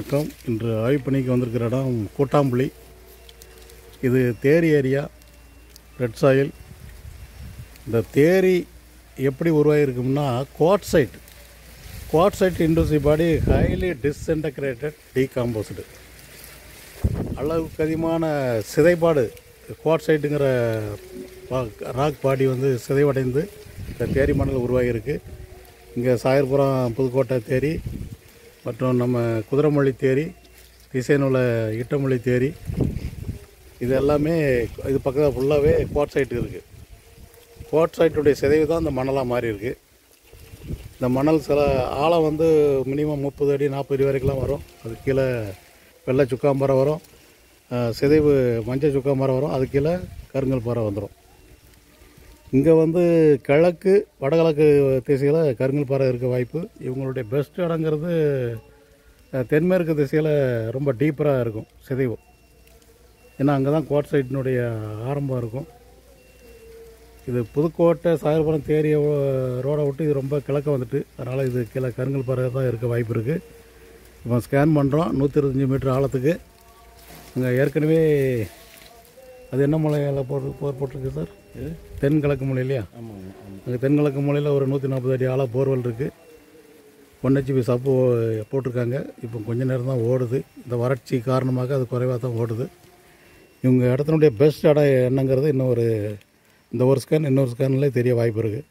வணக்கம் இன்று ஆய்வுப்பணிக்கு வந்திருக்கிற இடம் கூட்டாம்புலி இது தேரி ஏரியா ரெட் சாயில் இந்த தேரி எப்படி உருவாகிருக்கும்னா quartzite quartzite industry body highly disintegrated decomposed அளவுக்கு அதிகமான சிதைபாடு குவாட்சைட்டுங்கிற ராக் பாடி வந்து சிதைவடைந்து இந்த தேரி மணல் உருவாகியிருக்கு இங்கே சாயர்புரம் புதுக்கோட்டை தேரி மற்றும் நம்ம குதிரைமொழி தேரி திசையில் உள்ள இட்டமொழி தேரி இது எல்லாமே இது பக்கத்தில் ஃபுல்லாகவே குவாட்சைட் இருக்குது குவாட்சைட்டுடைய சிதைவு தான் இந்த மணலாக மாறி இருக்கு இந்த மணல் சில ஆழம் வந்து மினிமம் முப்பது அடி நாற்பது அடி வரைக்கும்லாம் வரும் அது கீழே வெள்ளை சுக்காம்பரம் வரும் அஹ், சிதைவு மஞ்சள் சுக்காம்பரம் வரும் அது கீழே கருங்கல் பாறை வந்துடும் இங்கே வந்து கிழக்கு வடகிழக்கு திசையில் கருங்கல் பாறை இருக்க வாய்ப்பு இவங்களுடைய பெஸ்ட் இடங்கிறது அஹ், தென்மேற்கு திசையில் ரொம்ப டீப்பராக இருக்கும் சிதைவு ஏன்னா அங்கே தான் கோட் சைட்டினுடைய ஆரம்பம் இருக்கும் இது புதுக்கோட்டை சாயர்புரம் தேரிய ரோடை விட்டு இது ரொம்ப கிழக்க வந்துட்டு அதனால் இது கீழே கருங்கல் பாறை தான் இருக்க வாய்ப்பு இருக்குது இப்போ ஸ்கேன் பண்ணுறோம் நூற்றி இருபத்தஞ்சி மீட்டர் ஆழத்துக்கு அங்கே ஏற்கனவே அது என்ன மலையில் போட்டு போர் போட்டிருக்கு சார் இது தென்கிழக்கு மலை இல்லையா ஆமாங்க ஆமாம் அங்கே தென்கிழக்கு மூலையில் ஒரு நூற்றி நாற்பது அடி ஆழ போர்வெல் இருக்குது ஒன் ஹெச்பி சப்பு போட்டிருக்காங்க இப்போ கொஞ்ச நேரம் தான் ஓடுது இந்த வறட்சி காரணமாக அது குறைவாக தான் ஓடுது இவங்க இடத்தினுடைய பெஸ்ட் இடம் என்னங்கிறது இன்னும் ஒரு இந்த ஒரு ஸ்கேன் இன்னொரு ஸ்கேன்லேயே தெரிய வாய்ப்பு இருக்குது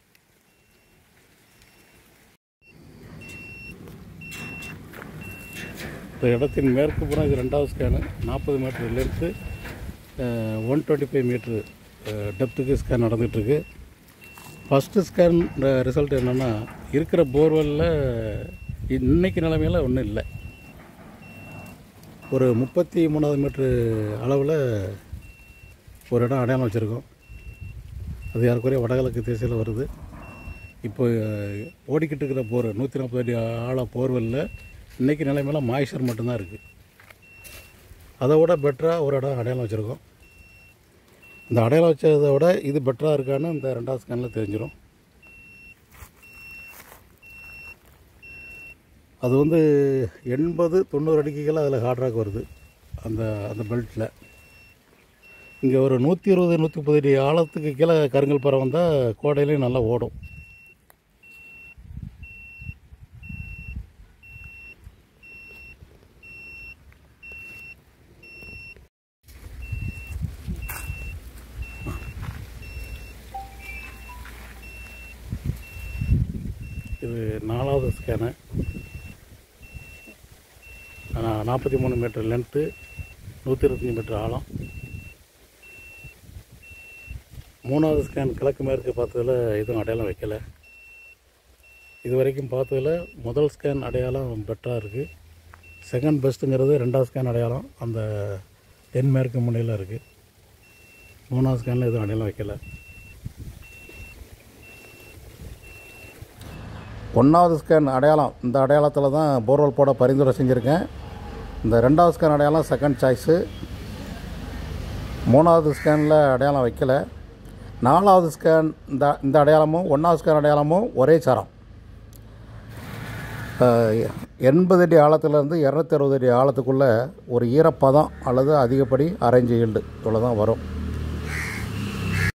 இந்த இடத்தின் மேற்கு புறம் இது ரெண்டாவது ஸ்கேனு நாற்பது metre length one twenty five metre டெப்த்துக்கு ஸ்கேன் நடந்துகிட்ருக்கு ஃபஸ்ட்டு ஸ்கேன் ரிசல்ட் என்னென்னா இருக்கிற போர்வெல்லில் இன்னைக்கு நிலைமையில் ஒன்றும் இல்லை ஒரு முப்பத்தி மூணாவது மீட்ரு அளவில் ஒரு இடம் அடையாளம் வச்சுருக்கோம் அது யாருக்குறைய வடகிழக்கு திசையில் வருது இப்போ அஹ், ஓடிக்கிட்டு இருக்கிற போர் நூற்றி நாற்பது அடி ஆழ போர்வெல்லில் இன்றைக்கி நிலைமையில் மாய்ச்சர் மட்டும்தான் இருக்குது அதை விட பெட்டராக ஒரு இடம் அடையாளம் வச்சுருக்கோம் இந்த அடையாளம் வச்சதை விட இது பெட்டராக இருக்கான்னு இந்த ரெண்டாவது ஸ்கேனில் தெரிஞ்சிடும் அது வந்து எண்பது தொண்ணூறு அடிக்கு கீழே அதில் ஹார்ட் ராக் வருது அந்த அந்த பெல்ட்டில் இங்கே ஒரு நூற்றி இருபது நூற்றி முப்பது அடி ஆழத்துக்கு கீழே கருங்கல் பாறை வந்தால் கோடையிலையும் நல்லா ஓடும் இது நாலாவது ஸ்கேனு நாற்பத்தி மூணு மீட்டர் லென்த்து நூற்றி இருபத்தஞ்சி மீட்டர் ஆழம் மூணாவது ஸ்கேன் கிழக்கு மேற்கு பார்த்ததில் எதுவும் அடையாளம் வைக்கலை இது வரைக்கும் பார்த்ததில் முதல் ஸ்கேன் அடையாளம் பெட்டராக இருக்குது செகண்ட் பெஸ்ட்டுங்கிறது ரெண்டாவது ஸ்கேன் அடையாளம் அந்த தென்மேற்கு முனையில் இருக்குது மூணாவது ஸ்கேனில் எதுவும் அடையாளம் வைக்கலை ஒன்றாவது ஸ்கேன் அடையாளம் இந்த அடையாளத்தில் தான் போர்வெல் போட பரிந்துரை செஞ்சுருக்கேன் இந்த ரெண்டாவது ஸ்கேன் அடையாளம் செகண்ட் சாய்ஸு மூணாவது ஸ்கேனில் அடையாளம் வைக்கல நாலாவது ஸ்கேன் இந்த இந்த அடையாளமும் ஒன்றாவது ஸ்கேன் அடையாளமும் ஒரே சரம் எண்பது அடி ஆழத்துலேருந்து இரநூத்தி அறுபது அடி ஆழத்துக்குள்ளே ஒரு ஈரப்பதம் அல்லது அதிகப்படி அரைஞ்சு ஈல்டு இவ்வளோ தான் வரும்